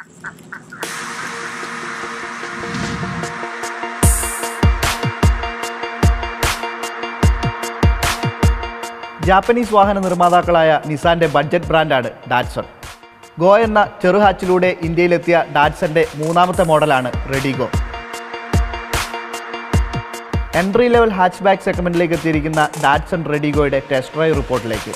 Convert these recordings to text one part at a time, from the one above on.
Japanese വാഹന നിർമ്മാതാക്കളായ നിസാന്റെ ബഡ്ജറ്റ് ബ്രാൻഡാണ് ഡാറ്റ്സൺ ഗോ എന്ന ചെറുഹാച്ചിലൂടെ ഇന്ത്യയിലെത്തിയ ഡാറ്റ്സന്റെ മൂന്നാമത്തെ മോഡലാണ് redigo entry level hatchback സെഗ്മെന്റിലേക്ക് എത്തിയിരിക്കുന്ന ഡാറ്റ്സൺ റെഡിഗോയുടെ ടെസ്റ്റ് ഡ്രൈവ് റിപ്പോർട്ടിലേക്ക്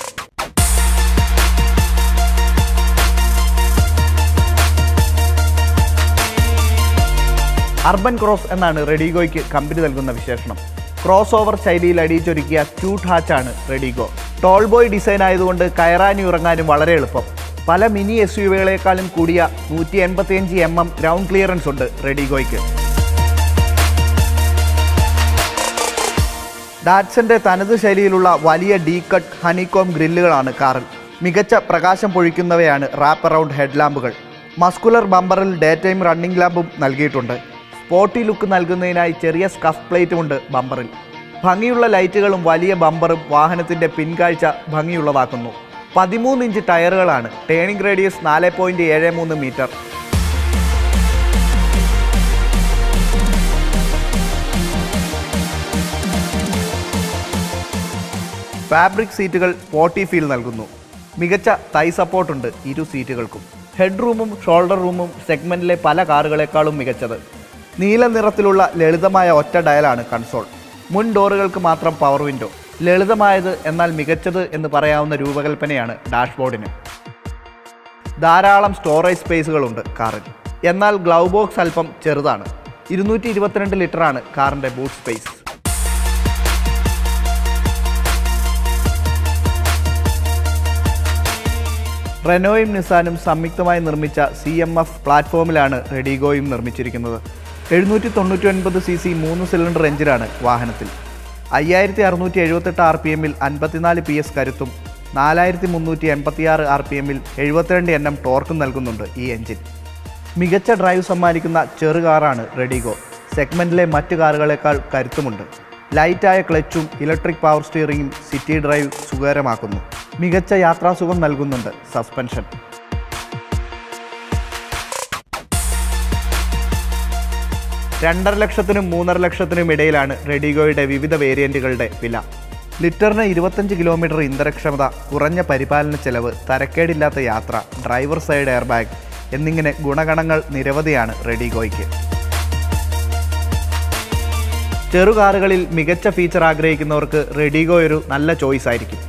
അർബൻ ക്രോസ് എന്നാണ് റെഡിഗോയ്ക്ക് കമ്പനി നൽകുന്ന വിശേഷണം ക്രോസ് ഓവർ ശൈലിയിൽ അടിയിച്ചൊരുക്കിയ ക്യൂട്ട് ഹാച്ചാണ് റെഡിഗോ ടോൾ ബോയ് ഡിസൈൻ ആയതുകൊണ്ട് കയറാനും ഇറങ്ങാനും വളരെ എളുപ്പം പല മിനി എസ് യുവികളെക്കാളും കൂടിയ നൂറ്റി എൺപത്തിയഞ്ച് എം എം ഗ്രൗണ്ട് ക്ലിയറൻസ് ഉണ്ട് റെഡിഗോയ്ക്ക് ഡാറ്റ്സന്റെ തനത് ശൈലിയിലുള്ള വലിയ ഡീ കട്ട് ഹണികോം ഗ്രില്ലുകളാണ് കാറിൽ മികച്ച പ്രകാശം പൊഴിക്കുന്നവയാണ് റാപ്പ് അറൗണ്ട് ഹെഡ് ലാമ്പുകൾ മസ്കുലർ ബമ്പറിൽ ഡേ ടൈം റണ്ണിംഗ് ലാമ്പും നൽകിയിട്ടുണ്ട് സ്പോട്ടി ലുക്ക് നൽകുന്നതിനായി ചെറിയ സ്കഫ് പ്ലേറ്റും ഉണ്ട് ബമ്പറിൽ ഭംഗിയുള്ള ലൈറ്റുകളും വലിയ ബമ്പറും വാഹനത്തിന്റെ പിൻകാഴ്ച ഭംഗിയുള്ളതാക്കുന്നു പതിമൂന്ന് ഇഞ്ച് ടയറുകളാണ് ടേണിംഗ് റേഡിയസ് നാല് പോയിന്റ് ഏഴ് മൂന്ന് മീറ്റർ ഫാബ്രിക് സീറ്റുകൾ സ്പോട്ടി ഫീൽ നൽകുന്നു മികച്ച തൈ സപ്പോർട്ടുണ്ട് ഇരു സീറ്റുകൾക്കും ഹെഡ് റൂമും ഷോൾഡർ റൂമും സെഗ്മെന്റിലെ പല കാറുകളെക്കാളും മികച്ചത് നീല നിറത്തിലുള്ള ലളിതമായ ഒറ്റ ഡയലാണ് കൺസോൾ മുൻ ഡോറുകൾക്ക് മാത്രം പവർ വിൻഡോ ലളിതമായത് എന്നാൽ മികച്ചത് എന്ന് പറയാവുന്ന രൂപകൽപ്പനയാണ് ഡാഷ്ബോർഡിന് ധാരാളം സ്റ്റോറേജ് സ്പേസുകളുണ്ട് കാറിൽ എന്നാൽ ഗ്ലൗ ബോക്സ് അല്പം ചെറുതാണ് ഇരുന്നൂറ്റി ഇരുപത്തിരണ്ട് ലിറ്ററാണ് കാറിൻ്റെ ബൂട്ട് സ്പേസ് റെനോയും നിസാനും സംയുക്തമായി നിർമ്മിച്ച സി എം എഫ് പ്ലാറ്റ്ഫോമിലാണ് റെഡിഗോയും നിർമ്മിച്ചിരിക്കുന്നത് എഴുന്നൂറ്റി തൊണ്ണൂറ്റി ഒൻപത് സി സി മൂന്ന് സിലിണ്ടർ എഞ്ചിനാണ് വാഹനത്തിൽ അയ്യായിരത്തി അറുന്നൂറ്റി എഴുപത്തെട്ട് ആർ പി എമ്മിൽ അൻപത്തിനാല് പി എസ് കരുത്തും നാലായിരത്തി മുന്നൂറ്റി എൺപത്തിയാറ് ആർ പി എമ്മിൽ എഴുപത്തിരണ്ട് എൻ എം ടോർക്കും നൽകുന്നുണ്ട് ഈ എഞ്ചിൻ മികച്ച ഡ്രൈവ് സമ്മാനിക്കുന്ന ചെറു കാറാണ് റെഡിഗോ സെഗ്മെന്റിലെ മറ്റു കാറുകളേക്കാൾ കരുത്തുമുണ്ട് ലൈറ്റായ ക്ലച്ചും ഇലക്ട്രിക് പവർ സ്റ്റിയറിംഗും സിറ്റി ഡ്രൈവ് സുഖകരമാക്കുന്നു മികച്ച യാത്രാസുഖം നൽകുന്നുണ്ട് സസ്പെൻഷൻ രണ്ടര ലക്ഷത്തിനും മൂന്നര ലക്ഷത്തിനും ഇടയിലാണ് റെഡിഗോയുടെ വിവിധ വേരിയന്റുകളുടെ വില ലിറ്ററിന് ഇരുപത്തഞ്ച് കിലോമീറ്റർ ഇന്ധനക്ഷമത കുറഞ്ഞ പരിപാലന ചെലവ് തരക്കേടില്ലാത്ത യാത്ര ഡ്രൈവർ സൈഡ് എയർ ബാഗ് എന്നിങ്ങനെ ഗുണഗണങ്ങൾ നിരവധിയാണ് റെഡിഗോയ്ക്ക് ചെറുകാറുകളിൽ മികച്ച ഫീച്ചർ ആഗ്രഹിക്കുന്നവർക്ക് റെഡിഗോ ഒരു നല്ല ചോയ്സ് ആയിരിക്കും